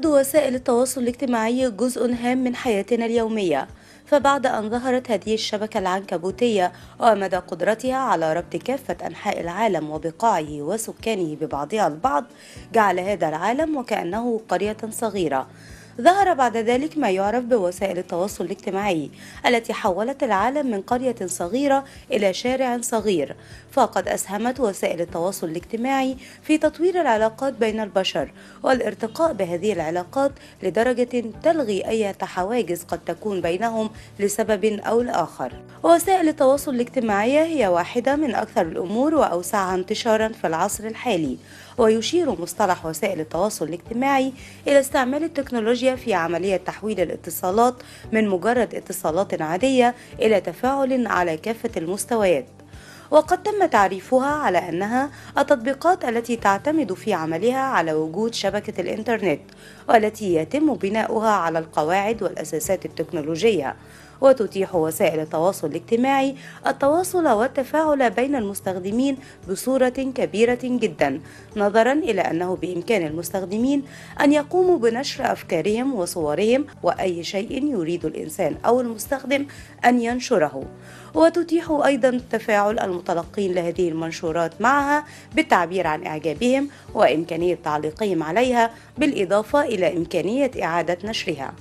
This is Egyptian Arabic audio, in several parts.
تعد وسائل التواصل الاجتماعي جزء هام من حياتنا اليومية فبعد أن ظهرت هذه الشبكة العنكبوتية ومدى قدرتها على ربط كافة أنحاء العالم وبقاعه وسكانه ببعضها البعض جعل هذا العالم وكأنه قرية صغيرة ظهر بعد ذلك ما يعرف بوسائل التواصل الاجتماعي التي حولت العالم من قرية صغيرة إلى شارع صغير فقد أسهمت وسائل التواصل الاجتماعي في تطوير العلاقات بين البشر والارتقاء بهذه العلاقات لدرجة تلغي أي حواجز قد تكون بينهم لسبب أو لآخر وسائل التواصل الاجتماعي هي واحدة من أكثر الأمور وأوسعها انتشارا في العصر الحالي ويشير مصطلح وسائل التواصل الاجتماعي إلى استعمال التكنولوجيا في عملية تحويل الاتصالات من مجرد اتصالات عادية إلى تفاعل على كافة المستويات وقد تم تعريفها على أنها التطبيقات التي تعتمد في عملها على وجود شبكة الإنترنت والتي يتم بناؤها على القواعد والأساسات التكنولوجية وتتيح وسائل التواصل الاجتماعي التواصل والتفاعل بين المستخدمين بصورة كبيرة جدا نظرا إلى أنه بإمكان المستخدمين أن يقوموا بنشر أفكارهم وصورهم وأي شيء يريد الإنسان أو المستخدم أن ينشره وتتيح أيضا تفاعل المتلقين لهذه المنشورات معها بالتعبير عن إعجابهم وإمكانية تعليقهم عليها بالإضافة إلى إمكانية إعادة نشرها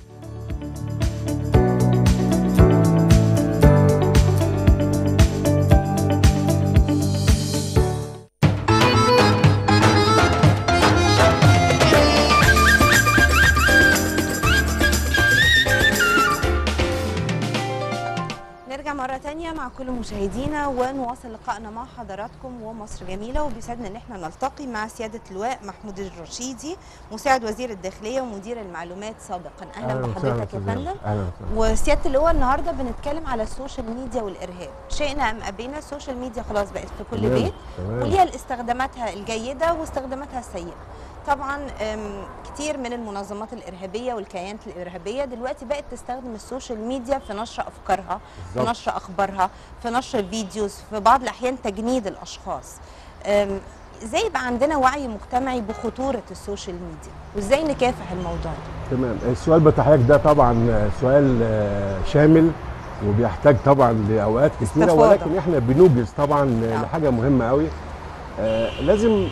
نرجع مرة تانية مع كل مشاهدينا ونواصل لقائنا مع حضراتكم ومصر جميلة وبيسعدنا ان احنا نلتقي مع سيادة اللواء محمود الرشيدي مساعد وزير الداخلية ومدير المعلومات سابقا اهلا بحضرتك يا فندم اهلا وسيادة اللواء النهاردة بنتكلم على السوشيال ميديا والإرهاب شئنا أم أبينا السوشيال ميديا خلاص بقت في كل تمام، بيت تمام. وليها استخداماتها الجيدة واستخداماتها السيئة طبعا أم، كتير من المنظمات الإرهابية والكيانات الإرهابية دلوقتي بقت تستخدم السوشيال ميديا في نشر أفكارها في بالظبط. نشر أخبارها في نشر فيديوز في بعض الأحيان تجنيد الأشخاص أم، ازاي يبقى عندنا وعي مجتمعي بخطورة السوشيال ميديا وازاي نكافح الموضوع ده تمام السؤال بتاع حضرتك ده طبعا سؤال آه، شامل وبيحتاج طبعا لاوقات كثيره استفاضة. ولكن احنا بنوجز طبعا نعم. لحاجه مهمه قوي آه، لازم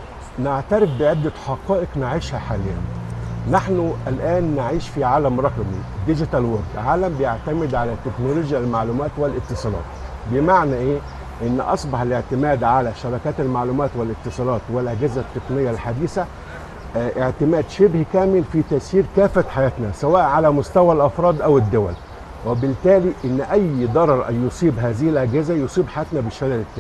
نعترف بعده حقائق نعيشها حاليا نحن الان نعيش في عالم رقمي ديجيتال وورك عالم بيعتمد على تكنولوجيا المعلومات والاتصالات بمعنى ايه ان اصبح الاعتماد على شبكات المعلومات والاتصالات والاجهزه التقنيه الحديثه آه، اعتماد شبه كامل في تسيير كافه حياتنا سواء على مستوى الافراد او الدول وبالتالي ان اي ضرر ان يصيب هذه الاجهزه يصيب حياتنا بالشلل التام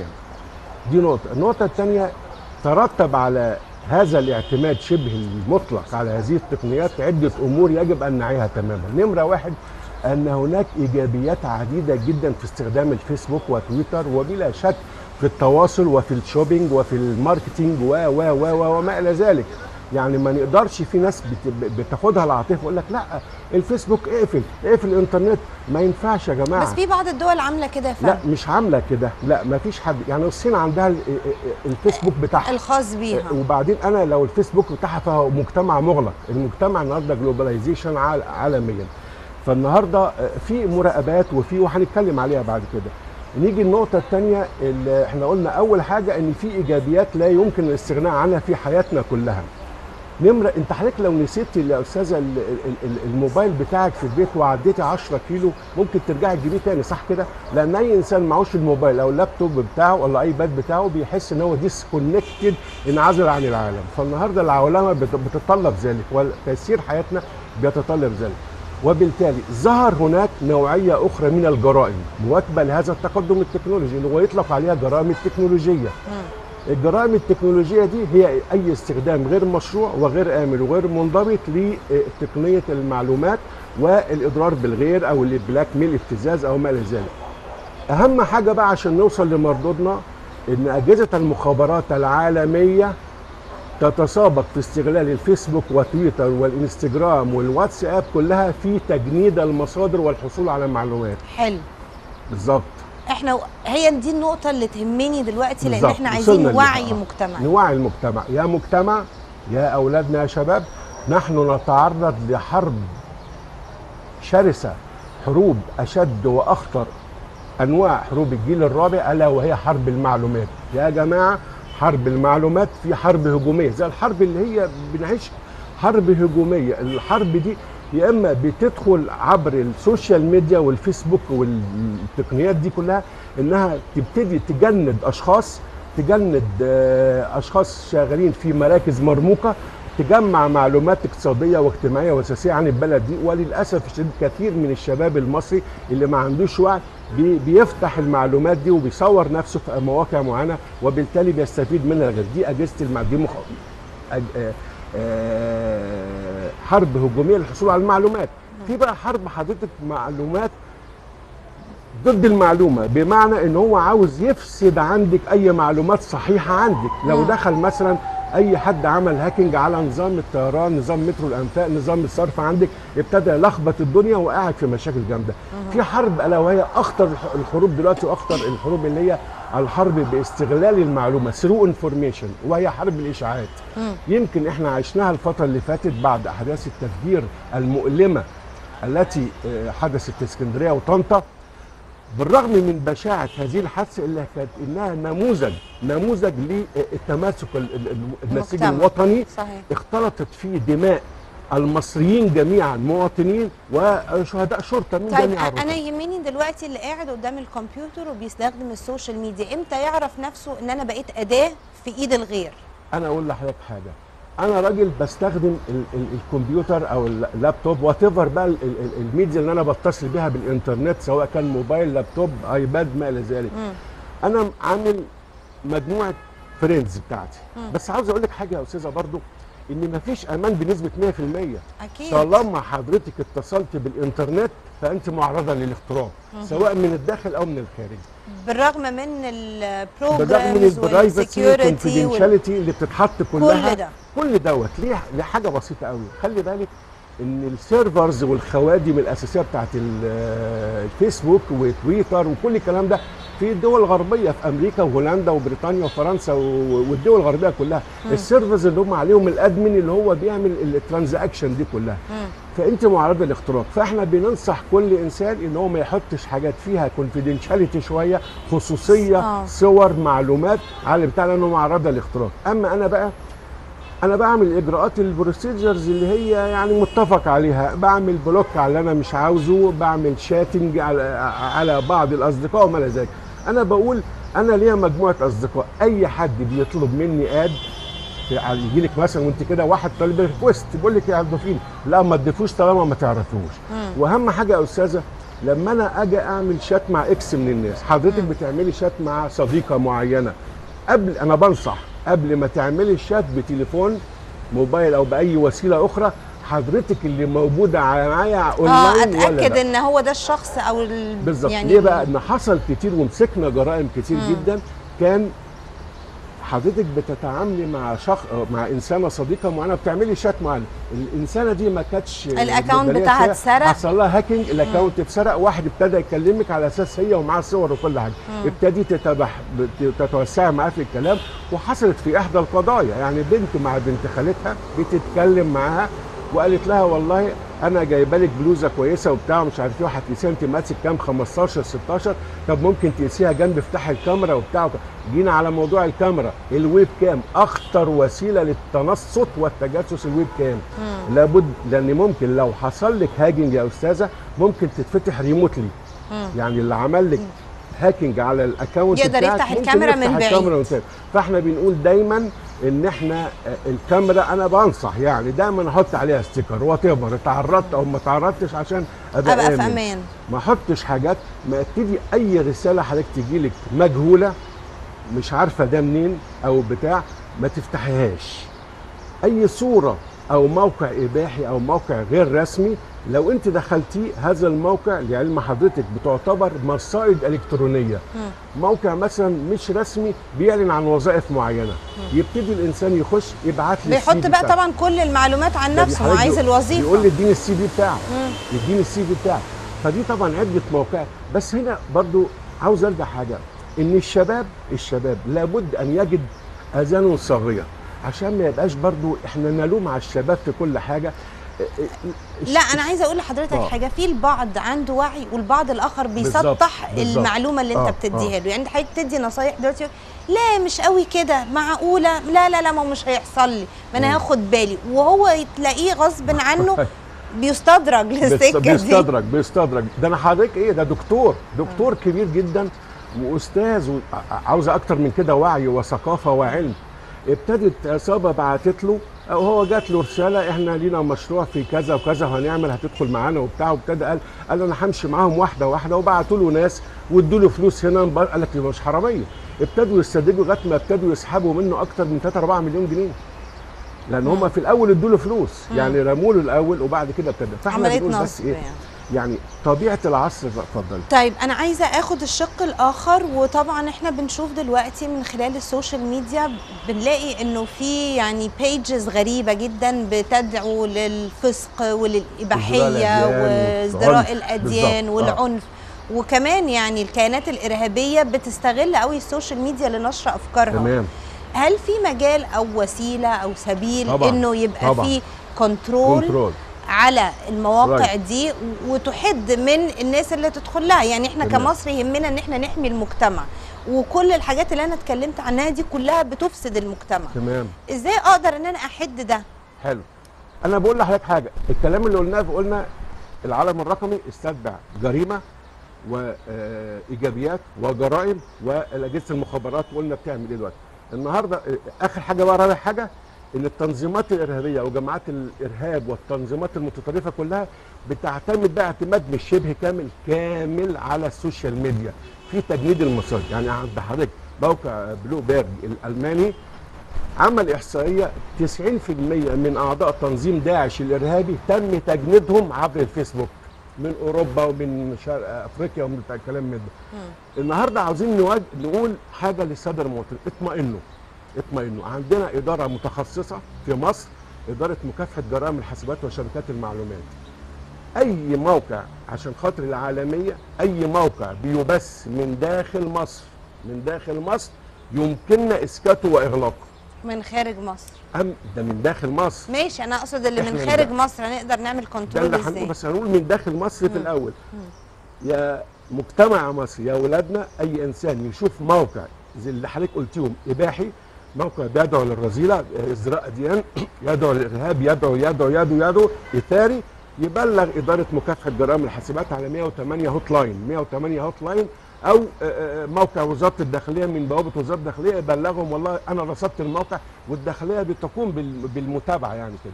دي نقطه النقطه الثانيه ترتب على هذا الاعتماد شبه المطلق على هذه التقنيات عده امور يجب ان نعيها تماما نمره واحد ان هناك ايجابيات عديده جدا في استخدام الفيسبوك وتويتر وبلا شك في التواصل وفي الشوبينج وفي الماركتينج و و و و وما الى ذلك يعني ما نقدرش في ناس بت- بتاخدها العاطفه يقول لك لا الفيسبوك اقفل اقفل الانترنت ما ينفعش يا جماعه بس في بعض الدول عاملة كده يا لا فندم مش عامله كده لا ما فيش حد يعني الصين عندها ال- الفيسبوك بتاعها الخاص بيها وبعدين انا لو الفيسبوك بتاعها فهو مجتمع مغلق المجتمع النهارده جلوباليزيشن عالميا فالنهارده في مراقبات وفي وهنتكلم عليها بعد كده نيجي النقطة الثانية اللي احنا قلنا أول حاجة إن في إيجابيات لا يمكن الاستغناء عنها في حياتنا كلها. نمرة أنت حضرتك لو نسيتي يا أستاذة ال- ال- ال- الموبايل بتاعك في البيت وعديتي 10 كيلو ممكن ترجعي تجيبيه تاني صح كده؟ لأن أي إنسان معهوش الموبايل أو اللابتوب بتاعه ولا أيباد بتاعه بيحس إن هو ديسكونكتد انعزل عن العالم، فالنهارده العولمة بت- بتتطلب ذلك وتيسير حياتنا بيتطلب ذلك. وبالتالي ظهر هناك نوعية أخرى من الجرائم مواكبة لهذا التقدم التكنولوجي اللي هو يطلق عليها جرائم التكنولوجية الجرائم التكنولوجية دي هي أي استخدام غير مشروع وغير آمن وغير منضبط لتقنية المعلومات والإضرار بالغير أو البلاك ميل ابتزاز أو ما إلى ذلك أهم حاجة بقى عشان نوصل لمردودنا إن أجهزة المخابرات العالمية تتسابق في استغلال الفيسبوك وتويتر والانستجرام والواتساب كلها في تجنيد المصادر والحصول على معلومات حلو بالظبط احنا هي دي النقطة اللي تهمني دلوقتي لان بالظبط. احنا وصلنا عايزين ليها. وعي آه. مجتمعي نوعي المجتمع يا مجتمع يا اولادنا يا شباب نحن نتعرض لحرب شرسه حروب اشد واخطر انواع حروب الجيل الرابع الا وهي حرب المعلومات يا جماعه حرب المعلومات في حرب هجوميه زي الحرب اللي هي بنعيش حرب هجوميه الحرب دي يا اما بتدخل عبر السوشيال ميديا والفيسبوك والتقنيات دي كلها انها تبتدي تجند اشخاص تجند آه، اشخاص شغالين في مراكز مرموقه تجمع معلومات اقتصاديه واجتماعيه واساسيه عن البلد دي وللاسف الشديد كثير من الشباب المصري اللي ما عندوش وعي بي- بيفتح المعلومات دي وبيصور نفسه في مواقع معينه وبالتالي بيستفيد منها غير دي اجهزه المع... دي مخ... أج... آه، آه، حرب هجوميه للحصول على المعلومات في بقى حرب حضرتك معلومات ضد المعلومه بمعنى ان هو عاوز يفسد عندك اي معلومات صحيحه عندك لو مم. دخل مثلا اي حد عمل هاكينج على نظام الطيران نظام مترو الانفاق نظام الصرف عندك ابتدى يلخبط الدنيا وقاعد في مشاكل جامده في حرب الا وهي اخطر الح- الحروب دلوقتي واخطر الحروب اللي هي الحرب باستغلال المعلومه ثرو انفورميشن وهي حرب الاشاعات مم. يمكن احنا عشناها الفتره اللي فاتت بعد احداث التفجير المؤلمه التي آه، حدثت في اسكندريه وطنطا بالرغم من بشاعه هذه الحادثه الا كانت انها نموذج نموذج للتماسك ال- ال- ال- النسيج المجتمع. الوطني صحيح اختلطت فيه دماء المصريين جميعا مواطنين وشهداء شرطه من طيب جميع انا الرتب. يهمني دلوقتي اللي قاعد قدام الكمبيوتر وبيستخدم السوشيال ميديا امتى يعرف نفسه ان انا بقيت اداه في ايد الغير انا اقول لحضرتك حاجه انا راجل بستخدم ال ال الكمبيوتر او اللابتوب وات ايفر بقى ال- ال- الميديا اللي انا بتصل بيها بالانترنت سواء كان موبايل لابتوب ايباد ما الى ذلك مم. انا عامل مجموعه فريندز بتاعتي مم. بس عاوز اقول لك حاجه يا استاذه برضو ان مفيش امان بنسبه 100% اكيد طالما حضرتك اتصلت بالانترنت فانت معرضه للاختراق سواء من الداخل او من الخارج بالرغم من بالرغم من البروجرامز البرايفسي والسكيورتي والكونفيدنشاليتي اللي بتتحط كلها كل ده كل دوت ليه لحاجه بسيطه قوي خلي بالك ان السيرفرز والخوادم الاساسيه بتاعت ال- الفيسبوك وتويتر وكل الكلام ده في دول غربيه في امريكا وهولندا وبريطانيا وفرنسا و- والدول الغربيه كلها السيرفرز اللي هم عليهم الادمن اللي هو بيعمل الترانزاكشن دي كلها مم. فانت معرضه للاختراق فاحنا بننصح كل انسان ان هو ما يحطش حاجات فيها كونفيدنشاليتي شويه خصوصيه آه. صور معلومات على بتاع لانه معرضه للاختراق اما انا بقى انا بعمل اجراءات البروسيجرز اللي هي يعني متفق عليها بعمل بلوك على اللي انا مش عاوزه بعمل شاتنج على على بعض الاصدقاء وما الى ذلك انا بقول انا ليا مجموعه اصدقاء اي حد بيطلب مني اد يجي لك مثلا وانت كده واحد طالب ريكوست بيقول لك يا ضيفين لا ما تضيفوش طالما ما تعرفوش مم. واهم حاجه يا استاذه لما انا اجي اعمل شات مع اكس من الناس حضرتك بتعملي شات مع صديقه معينه قبل انا بنصح قبل ما تعملي الشات بتليفون موبايل او باي وسيله اخرى حضرتك اللي موجوده على- معايا اه اونلاين ولا اتاكد لا ان هو ده الشخص او ال... بالظبط يعني ليه بقى ان حصل كتير ومسكنا جرائم كتير مم. جدا كان حضرتك بتتعاملي مع شخص مع انسانه صديقه معينه بتعملي شات معين الانسانه دي ما كانتش الأكاونت بدليل بتاعها شيء. اتسرق. حصل لها هاكينج الاكونت اتسرق واحد ابتدى يكلمك على اساس هي ومعاها صور وكل حاجه ابتدي تتبح بت- تتوسعي معاه في الكلام وحصلت في احدى القضايا يعني بنت مع بنت خالتها بتتكلم معاها وقالت لها والله انا جايبه لك بلوزه كويسه وبتاع مش عارف ايه وهتقيسيها انت ماسك كام 15 16 طب ممكن تقيسيها جنب افتح الكاميرا وبتاع جينا على موضوع الكاميرا الويب كام اخطر وسيله للتنصت والتجسس الويب كام لابد لان ممكن لو حصل لك هاجنج يا استاذه ممكن تتفتح ريموتلي مم. يعني اللي عمل لك هاكينج على الاكونت يقدر بتاعك يفتح ممكن الكاميرا يفتح من بعيد. الكاميرا من بعيد. فاحنا بنقول دايما ان احنا آه، الكاميرا انا بنصح يعني دايما احط عليها ستيكر وات ايفر اتعرضت او ما تعرضتش عشان ابقى, ابقى في آمن. امان ما احطش حاجات ما ابتدي اي رساله حضرتك تجي لك مجهوله مش عارفه ده منين او بتاع ما تفتحيهاش اي صوره او موقع اباحي او موقع غير رسمي لو انت دخلتيه هذا الموقع لعلم حضرتك بتعتبر مصائد الكترونيه موقع مثلا مش رسمي بيعلن عن وظائف معينه يبتدي الانسان يخش يبعت لي بيحط السي في بقى بتاعه. طبعا كل المعلومات عن ده نفسه حضرتك هو عايز يقول- الوظيفه يقول لي اديني السي في بتاعه مم. يديني السي في بتاعه فدي طبعا عده مواقع بس هنا برضو عاوز ارجع حاجه ان الشباب الشباب لابد ان يجد اذان صاغيه عشان ما يبقاش برضو احنا نلوم على الشباب في كل حاجه لا انا عايزه اقول لحضرتك آه. حاجه في البعض عنده وعي والبعض الاخر بالظبط، بيسطح بالظبط. المعلومه اللي انت آه، بتديها آه. له يعني انت حضرتك بتدي نصايح دلوقتي لا مش قوي كده معقوله لا لا لا ما هو مش هيحصل لي ما انا مم. هاخد بالي وهو تلاقيه غصب عنه بيستدرج بيست- للسكه دي بيستدرج بيستدرج ده انا حضرتك ايه ده دكتور دكتور كبير جدا واستاذ و- ع- عاوزه اكتر من كده وعي وثقافه وعلم ابتدت عصابه بعتت له او هو جات له رساله احنا لينا مشروع في كذا وكذا وهنعمل هتدخل معانا وبتاع وابتدى قال قال انا همشي معاهم واحده واحده وبعتوا له ناس وادوا له فلوس هنا قال لك يبقى مش حراميه ابتدوا يستدرجوا لغايه ما ابتدوا يسحبوا منه اكتر من 3 4 مليون جنيه لان هم في الاول ادوا له فلوس يعني رموا له الاول وبعد كده ابتدى فاحنا عمليه بنقول بس نصب ايه يعني يعني طبيعه العصر اتفضل طيب انا عايزه اخد الشق الاخر وطبعا احنا بنشوف دلوقتي من خلال السوشيال ميديا بنلاقي انه في يعني بيجز غريبه جدا بتدعو للفسق وللاباحيه الأديان وازدراء والعنف. الاديان بالظبط. آه. والعنف وكمان يعني الكيانات الارهابيه بتستغل قوي السوشيال ميديا لنشر افكارها تمام هل في مجال او وسيله او سبيل طبعاً. انه يبقى طبعاً. في كنترول كنترول على المواقع Right. دي وتحد من الناس اللي تدخل لها يعني احنا تمام. كمصر يهمنا ان احنا نحمي المجتمع وكل الحاجات اللي انا اتكلمت عنها دي كلها بتفسد المجتمع تمام ازاي اقدر ان انا احد ده حلو انا بقول لحضرتك حاجه الكلام اللي قلناه قلنا العالم الرقمي استتبع جريمه وايجابيات وجرائم واجهزه المخابرات وقلنا بتعمل ايه دلوقتي النهارده آه، اخر حاجه بقى رابع حاجه ان التنظيمات الارهابيه وجماعات الارهاب والتنظيمات المتطرفه كلها بتعتمد بقى اعتماد مش شبه كامل كامل على السوشيال ميديا في تجنيد المصادر يعني عند حضرتك موقع بلو بيرج الالماني عمل احصائيه 90% من اعضاء تنظيم داعش الارهابي تم تجنيدهم عبر الفيسبوك من اوروبا ومن شرق افريقيا ومن بتاع الكلام من ده النهارده عاوزين نواج... نقول حاجه للساده المواطنين اطمئنوا اطمئنوا عندنا اداره متخصصه في مصر اداره مكافحه جرائم الحاسبات وشبكات المعلومات اي موقع عشان خاطر العالميه اي موقع بيبث من داخل مصر من داخل مصر يمكننا اسكاته واغلاقه من خارج مصر أم ده من داخل مصر ماشي انا اقصد اللي من إحنا خارج ده- مصر هنقدر نعمل ده كنترول اللي هنقول ازاي بس هنقول من داخل مصر في الاول يا مجتمع مصر يا ولادنا اي انسان يشوف موقع زي اللي حضرتك قلتيهم اباحي موقع بيدعو للرذيله ازراء اديان يدعو للارهاب يدعو يدعو يدعو يدعو اثاري يبلغ اداره مكافحه جرائم الحاسبات على 108 هوت لاين 108 هوت لاين او آه، آه، موقع وزاره الداخليه من بوابه وزاره الداخليه يبلغهم والله انا رصدت الموقع والداخليه بتقوم بال- بالمتابعه يعني كده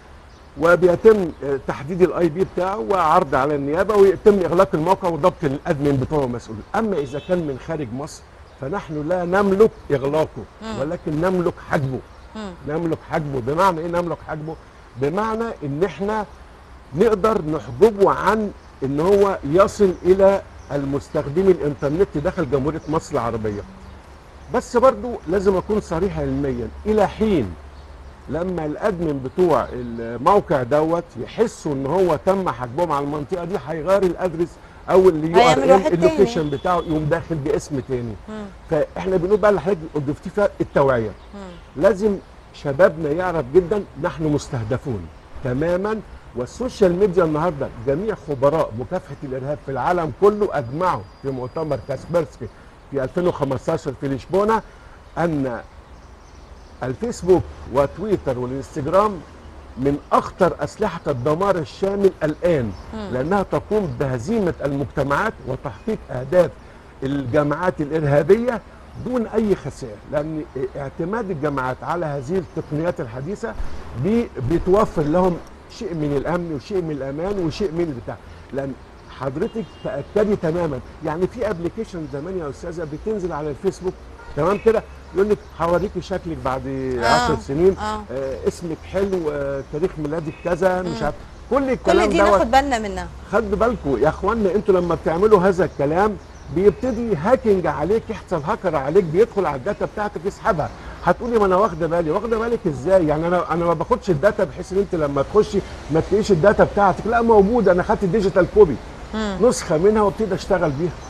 وبيتم آه، تحديد الاي بي بتاعه وعرض على النيابه ويتم اغلاق الموقع وضبط الادمن بتوعه مسؤول اما اذا كان من خارج مصر فنحن لا نملك اغلاقه ولكن نملك حجبه نملك حجبه بمعنى ايه نملك حجبه بمعنى ان احنا نقدر نحجبه عن ان هو يصل الى المستخدمي الانترنت داخل جمهوريه مصر العربيه بس برضو لازم اكون صريح علميا الى حين لما الادمن بتوع الموقع دوت يحسوا ان هو تم حجبهم على المنطقه دي هيغير الادرس او اليو ار هيعمل واحد ال تاني. اللوكيشن بتاعه يقوم داخل باسم تاني فاحنا بنقول بقى لحضرتك ضفتي فيها التوعيه لازم شبابنا يعرف جدا نحن مستهدفون تماما والسوشيال ميديا النهارده جميع خبراء مكافحه الارهاب في العالم كله اجمعوا في مؤتمر كاسبرسكي في 2015 في لشبونه ان الفيسبوك وتويتر والانستجرام من اخطر اسلحه الدمار الشامل الان لانها تقوم بهزيمه المجتمعات وتحقيق اهداف الجماعات الارهابيه دون اي خسائر لان اعتماد الجماعات على هذه التقنيات الحديثه دي بتوفر لهم شيء من الامن وشيء من الامان وشيء من البتاع لان حضرتك تاكدي تماما يعني في ابلكيشن زمان يا استاذه بتنزل على الفيسبوك تمام كده يقول لك هوريكي شكلك بعد 10 سنين آه. آه اسمك حلو آه تاريخ ميلادك كذا مش عارف كل كل الكلام دي دوت ناخد بالنا منها خدوا بالكم يا اخوانا انتوا لما بتعملوا هذا الكلام بيبتدي هاكينج عليك يحصل هاكر عليك بيدخل على الداتا بتاعتك يسحبها هتقولي ما انا واخده بالي واخده بالك ازاي يعني انا انا ما باخدش الداتا بحيث ان انت لما تخشي ما تلاقيش الداتا بتاعتك لا موجوده انا خدت الديجيتال كوبي نسخه منها وابتدي اشتغل بيها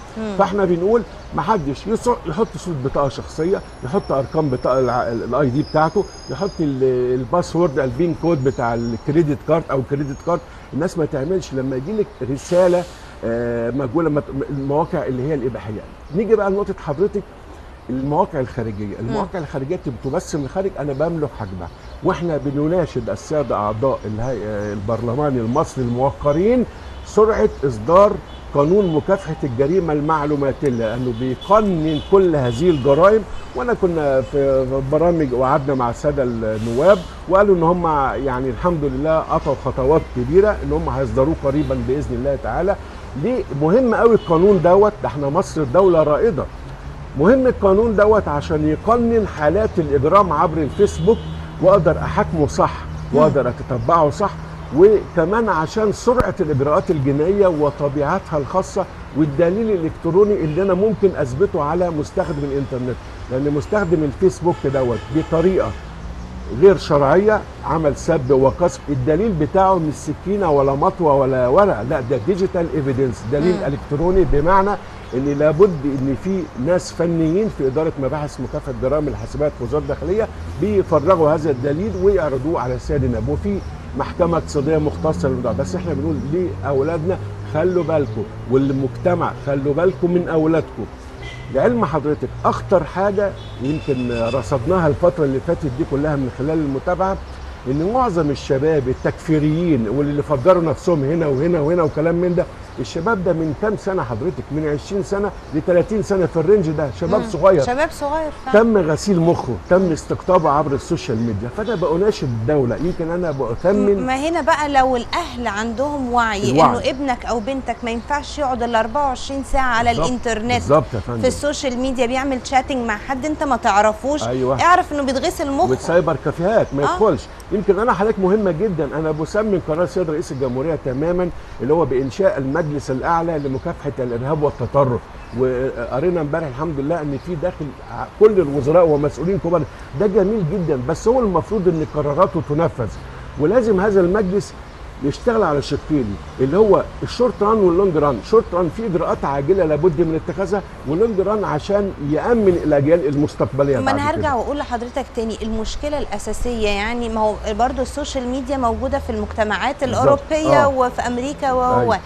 فاحنا بنقول ما حدش يص- يحط صوره بطاقه شخصيه يحط ارقام بطاقه الاي دي بتاعته يحط ال- الباسورد البين كود بتاع الكريدت كارد او كريدت كارد الناس ما تعملش لما يجي لك رساله آه، مجهوله مت- المواقع اللي هي الاباحيه نيجي بقى لنقطه حضرتك المواقع الخارجيه المواقع الخارجيه بتمثل من الخارج انا بملك حجمها واحنا بنناشد الساده اعضاء الهيئه البرلمان المصري الموقرين سرعه اصدار قانون مكافحه الجريمه المعلوماتيه لانه بيقنن كل هذه الجرائم وانا كنا في في برامج وقعدنا مع الساده النواب وقالوا ان هم يعني الحمد لله قطعوا خطوات كبيره ان هم هيصدروه قريبا باذن الله تعالى ليه مهم قوي القانون دوت ده احنا مصر دوله رائده مهم القانون دوت عشان يقنن حالات الاجرام عبر الفيسبوك واقدر احاكمه صح واقدر اتتبعه صح وكمان عشان سرعه الاجراءات الجنائيه وطبيعتها الخاصه والدليل الالكتروني اللي انا ممكن اثبته على مستخدم الانترنت لان مستخدم الفيسبوك دوت بطريقه غير شرعيه عمل سب وقذف الدليل بتاعه مش سكينه ولا مطوه ولا ورق لا ده ديجيتال ايفيدنس دليل مم. الكتروني بمعنى ان لابد ان في ناس فنيين في اداره مباحث مكافحه جرائم الحاسبات في وزاره الداخليه بيفرغوا هذا الدليل ويعرضوه على السيد النائب وفي محكمه اقتصاديه مختصه للموضوع بس احنا بنقول لاولادنا خلوا بالكم والمجتمع خلوا بالكم من اولادكم لعلم حضرتك اخطر حاجه يمكن رصدناها الفتره اللي فاتت دي كلها من خلال المتابعه ان معظم الشباب التكفيريين واللي فجروا نفسهم هنا وهنا وهنا وكلام من ده الشباب ده من كام سنه حضرتك من 20 سنه ل 30 سنه في الرينج ده شباب مم. صغير شباب صغير فعلا تم غسيل مخه تم استقطابه عبر السوشيال ميديا فانا بأناشد الدوله يمكن انا بأثمن ما هنا بقى لو الاهل عندهم وعي, الوعي. انه ابنك او بنتك ما ينفعش يقعد ال 24 ساعه على بالظبط، الانترنت بالظبط يا فندم في السوشيال ميديا بيعمل شاتنج مع حد انت ما تعرفوش أيوة. اعرف انه بيتغسل مخه والسايبر كافيهات ما آه. يدخلش يمكن انا حضرتك مهمه جدا انا بسمن قرار سيد رئيس الجمهوريه تماما اللي هو بانشاء المجلس الاعلى لمكافحه الارهاب والتطرف وقرينا امبارح الحمد لله ان في داخل ع- كل الوزراء ومسؤولين كبار ده جميل جدا بس هو المفروض ان قراراته تنفذ ولازم هذا المجلس يشتغل على شقين اللي هو الشورت ران واللونج ران شورت ران في اجراءات عاجله لابد من اتخاذها واللونج ران عشان يامن الاجيال المستقبليه ما بعد انا كده. هرجع واقول لحضرتك تاني المشكله الاساسيه يعني ما هو برضو السوشيال ميديا موجوده في المجتمعات بالظبط. الاوروبيه آه. وفي امريكا و أيوة.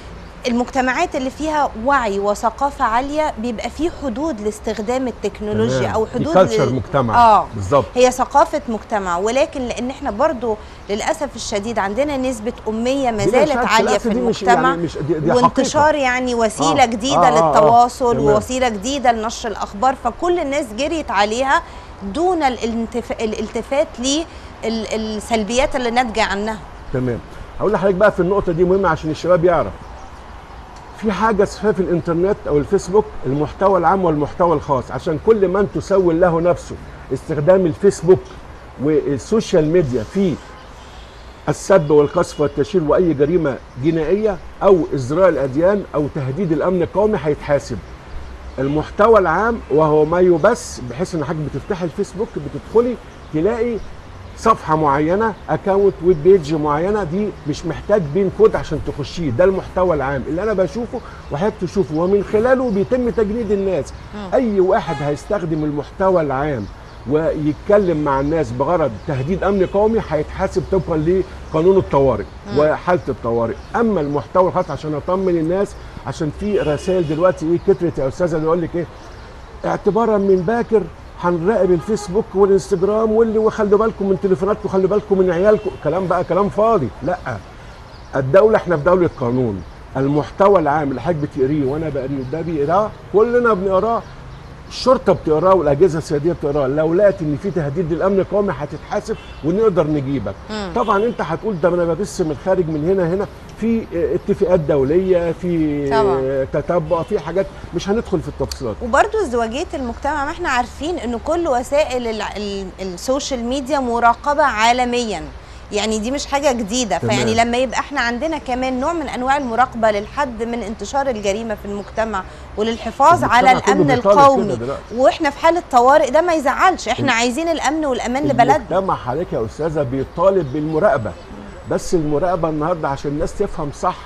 المجتمعات اللي فيها وعي وثقافه عاليه بيبقى فيه حدود لاستخدام التكنولوجيا تمام. او دي حدود كالتشر لل- مجتمع اه بالظبط هي ثقافة مجتمع ولكن لأن احنا برضو للأسف الشديد عندنا نسبة أمية ما دي زالت مش عكس، عالية بالعكس في دي مش- المجتمع يعني مش دي, دي وانتشار يعني وسيلة آه، جديدة آه، آه، آه، للتواصل تمام. ووسيلة جديدة لنشر الأخبار فكل الناس جريت عليها دون الانتف... الالتفات للسلبيات اللي ناتجة عنها تمام هقول لحضرتك بقى في النقطه دي مهمه عشان الشباب يعرف في حاجه اسمها في الانترنت او الفيسبوك المحتوى العام والمحتوى الخاص عشان كل من تسول له نفسه استخدام الفيسبوك والسوشيال ميديا في السب والقذف والتشهير واي جريمه جنائيه او ازراء الاديان او تهديد الامن القومي هيتحاسب المحتوى العام وهو ما يبث بحيث ان حضرتك بتفتحي الفيسبوك بتدخلي تلاقي صفحه معينه اكونت ويب بيج معينه دي مش محتاج بين كود عشان تخشيه ده المحتوى العام اللي انا بشوفه وحضرتك تشوفه ومن خلاله بيتم تجنيد الناس اي واحد هيستخدم المحتوى العام ويتكلم مع الناس بغرض تهديد امن قومي هيتحاسب طبقا لقانون الطوارئ وحاله الطوارئ اما المحتوى الخاص عشان اطمن الناس عشان في رسائل دلوقتي ايه كترت يا استاذه اللي يقول لك ايه اعتبارا من باكر هنراقب الفيسبوك والانستجرام واللي وخلوا بالكم من تليفوناتكم خلوا بالكم من عيالكم كلام بقى كلام فاضي لا الدوله احنا في دوله قانون المحتوى العام اللي حضرتك بتقريه وانا بقريه ده بيقراه كلنا بنقراه الشرطه بتقراه والاجهزه السياديه بتقراه لو لقت ان في تهديد للامن القومي هتتحاسب ونقدر نجيبك مم. طبعا انت هتقول ده انا ببث من الخارج من هنا هنا في اه، اتفاقات دوليه في طبعا. اه، تتبع في حاجات مش هندخل في التفصيلات وبرضو ازدواجية المجتمع ما احنا عارفين ان كل وسائل ال- ال- السوشيال ميديا مراقبة عالميا يعني دي مش حاجة جديدة تمام. فيعني لما يبقى احنا عندنا كمان نوع من انواع المراقبة للحد من انتشار الجريمة في المجتمع وللحفاظ على المجتمع كله الامن بيطالب كده القومي دلوقتي. واحنا في حالة طوارئ ده ما يزعلش احنا عايزين الامن والامان لبلدنا المجتمع حضرتك يا استاذه بيطالب بالمراقبه بس المراقبه النهارده عشان الناس تفهم صح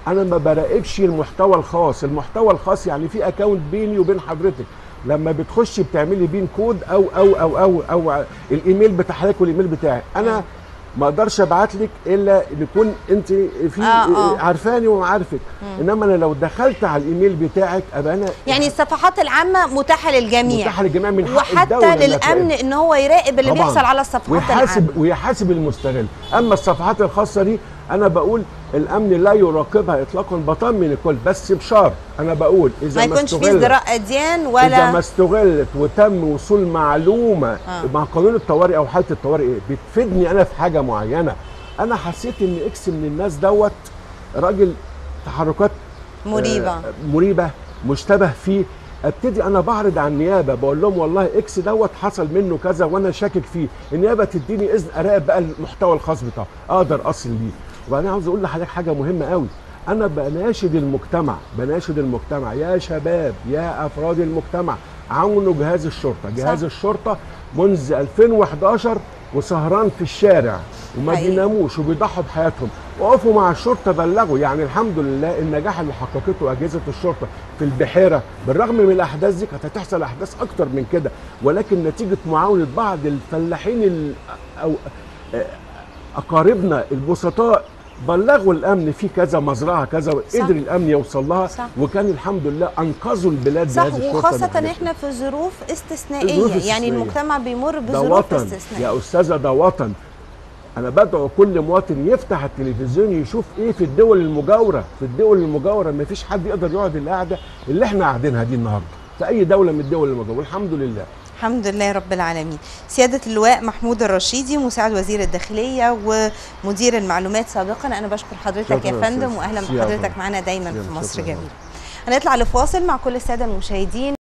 انا ما براقبش المحتوى الخاص المحتوى الخاص يعني في اكونت بيني وبين حضرتك لما بتخشي بتعملي بين كود او او او او او الايميل بتاع حضرتك والايميل بتاعي انا ما اقدرش ابعت لك الا يكون انت في آه، آه. عارفاني وعارفك انما انا لو دخلت على الايميل بتاعك ابقى انا يعني الصفحات العامه متاحه للجميع متاح للجميع من حق الدولة وحتى إنها للامن تراقب. ان هو يراقب اللي طبعاً. بيحصل على الصفحات ويحاسب العامه ويحاسب المستغل اما الصفحات الخاصه دي انا بقول الامن لا يراقبها اطلاقا بطمن الكل بس بشرط انا بقول اذا ما ما يكونش فيه استغلت ازدراء اديان اذا ولا ما استغلت وتم وصول معلومه آه. آه. مع قانون الطوارئ او حاله الطوارئ ايه بتفيدني انا في حاجه معينه انا حسيت ان اكس من الناس دوت راجل تحركات مريبه آه، مريبه مشتبه فيه ابتدي انا بعرض على النيابه بقول لهم والله اكس دوت حصل منه كذا وانا شاكك فيه النيابه تديني اذن اراقب بقى المحتوى الخاص بتاعه اقدر اصل بيه وبعدين عاوز اقول لحضرتك حاجه مهمه قوي انا بناشد المجتمع بناشد المجتمع يا شباب يا افراد المجتمع عاونوا جهاز الشرطه جهاز صح. الشرطه منذ 2011 وسهران في الشارع وما حقيقي. بيناموش وبيضحوا بحياتهم وقفوا مع الشرطه بلغوا يعني الحمد لله النجاح اللي حققته اجهزه الشرطه في البحيره بالرغم من الاحداث دي كانت هتحصل احداث اكتر من كده ولكن نتيجه معاونه بعض الفلاحين ال- او آه، اقاربنا البسطاء بلغوا الامن في كذا مزرعه كذا صح. قدر الامن يوصل لها صح. وكان الحمد لله انقذوا البلاد صح بهذه الشرطة من وخاصة الحاجات دي. احنا في ظروف استثنائية ظروف يعني استثنائية. المجتمع بيمر ده بظروف وطن استثنائية يا استاذه ده وطن انا بدعو كل مواطن يفتح التلفزيون يشوف ايه في الدول المجاوره في الدول المجاوره ما فيش حد يقدر يقعد القعده اللي احنا قاعدينها دي النهارده في اي دوله من الدول المجاوره والحمد لله الحمد لله رب العالمين سيادة اللواء محمود الرشيدي مساعد وزير الداخلية ومدير المعلومات سابقا أنا بشكر حضرتك يا شكراً فندم أستاذ. واهلا شكراً. بحضرتك معانا دايما في شكراً. مصر شكراً. جميلة هنطلع لفاصل مع كل السادة المشاهدين